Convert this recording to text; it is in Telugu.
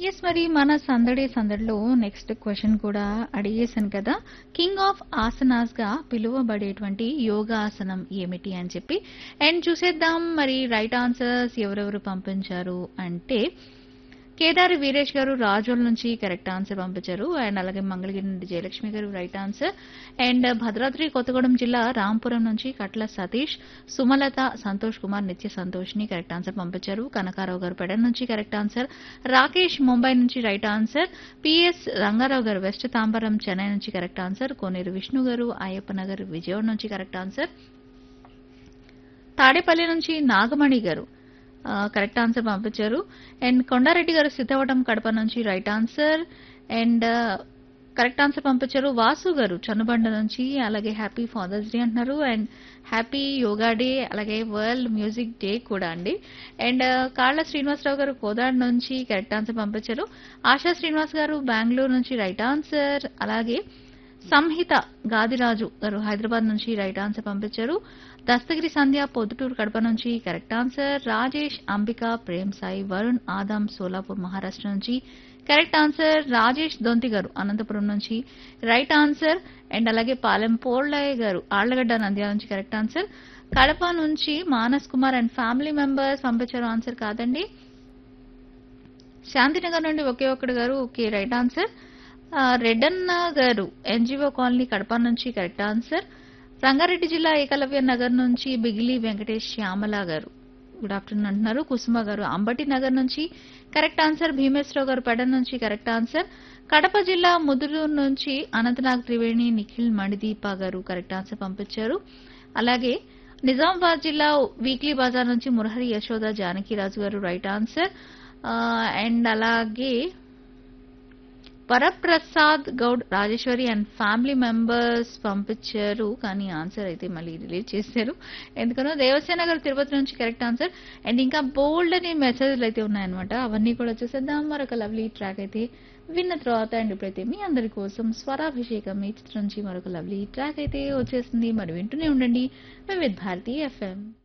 ఎస్ మరి మన సందడి సందడిలో నెక్స్ట్ క్వశ్చన్ కూడా అడిగేశాను కదా కింగ్ ఆఫ్ ఆసనాస్ గా పిలువబడేటువంటి యోగాసనం ఏమిటి అని చెప్పి అండ్ చూసేద్దాం మరి రైట్ ఆన్సర్స్ ఎవరెవరు పంపించారు అంటే కేదారి వీరేష్ గారు రాజోల్ నుంచి కరెక్ట్ ఆన్సర్ పంపించారు అండ్ అలాగే మంగళగిరి నుండి జయలక్ష్మి గారు right answer and Bhadradri Kothagudem జిల్లా రాంపురం నుంచి కట్ల సతీష్ సుమలత సంతోష్ కుమార్ నిత్య సంతోష్ ని కరెక్ట్ ఆన్సర్ పంపించారు కనకారావు గారు పెడన్ నుంచి కరెక్ట్ ఆన్సర్ రాకేష్ ముంబై నుంచి రైట్ ఆన్సర్ పిఎస్ రంగారావు గారు వెస్ట్ తాంబరం చెన్నై నుంచి కరెక్ట్ ఆన్సర్ కోనేరు విష్ణు గారు అయ్యప్ప నగర్ విజయవాడ నుంచి కరెక్ట్ ఆన్సర్ తాడేపల్లి నుంచి నాగమణి గారు ఆ, కరెక్ట్ ఆన్సర్ పంపించారు అండ్ కొండారెడ్డి గారు సిద్ధవటం కడప నుంచి రైట్ ఆన్సర్ అండ్ ఆ, కరెక్ట్ ఆన్సర్ పంపించారు వాసు గారు చన్నుబండ నుంచి అలాగే హ్యాపీ ఫాదర్స్ డే అంటున్నారు అండ్ హ్యాపీ యోగా డే అలాగే వరల్డ్ మ్యూజిక్ డే కూడా అండి అండ్ ఆ, కాళ్ళ శ్రీనివాసరావు గారు కోదాడ్ నుంచి కరెక్ట్ ఆన్సర్ పంపించారు ఆశా శ్రీనివాస్ గారు బెంగళూరు నుంచి రైట్ ఆన్సర్ అలాగే సంహిత గాదిరాజు గారు హైదరాబాద్ నుంచి రైట్ ఆన్సర్ పంపించారు దస్తగిరి సంధ్య పొద్దుటూరు కడప నుంచి correct answer Rajesh Ambika Prem Sai Varun Adam Solapur Maharashtra నుంచి కరెక్ట్ ఆన్సర్ రాజేష్ దొంతి గారు అనంతపురం నుంచి రైట్ ఆన్సర్ అండ్ అలాగే పాలెం పోళ్ళయ్య గారు ఆళ్లగడ్డ నంద్యాల నుంచి కరెక్ట్ ఆన్సర్ కడప నుంచి Manas Kumar and family members పంపించారు ఆన్సర్ కాదండి శాంతినగర్ నుండి ఒకే ఒక్కడు గారు ఓకే రైట్ ఆన్సర్ ఆ, రెడ్డన్న గారు ఎన్జిఓ కాలనీ కడప నుంచి కరెక్ట్ ఆన్సర్ రంగారెడ్డి జిల్లా ఏకలవ్య నగర్ నుంచి బిగిలి వెంకటేష్ శ్యామల గారు గుడ్ ఆఫ్టర్నూన్ అంటున్నారు కుసుమ గారు అంబటి నగర్ నుంచి కరెక్ట్ ఆన్సర్ భీమేశ్వరరావు గారు పెడన్ నుంచి కరెక్ట్ ఆన్సర్ కడప జిల్లా ముదురూరు నుంచి అనంతనాగ్ త్రివేణి నిఖిల్ మణిదీప గారు కరెక్ట్ ఆన్సర్ పంపించారు అలాగే నిజామాబాద్ జిల్లా వీక్లీ బజార్ నుంచి మురహరి యశోద జానకిరాజు గారు రైట్ ఆన్సర్ అండ్ అలాగే Varaprasad Goud Rajeshwari and family members పంపించారు కానీ ఆన్సర్ అయితే మళ్ళీ రిలీజ్ చేశారు ఎందుకనో దేవసేన గారు తిరుపతి నుంచి కరెక్ట్ ఆన్సర్ అండ్ ఇంకా బోల్డ్ అనే మెసేజ్లు అయితే ఉన్నాయన్నమాట అవన్నీ కూడా చూసేద్దాం మరొక లవ్లీ ట్రాక్ అయితే విన్న తర్వాత అండ్ ఇప్పుడైతే మీ అందరి కోసం స్వరాభిషేకం ఈ చిత్రం నుంచి మరొక లవ్లీ ట్రాక్ అయితే వచ్చేసింది మరి వింటూనే ఉండండి విత్ భారతీ ఎఫ్ఎం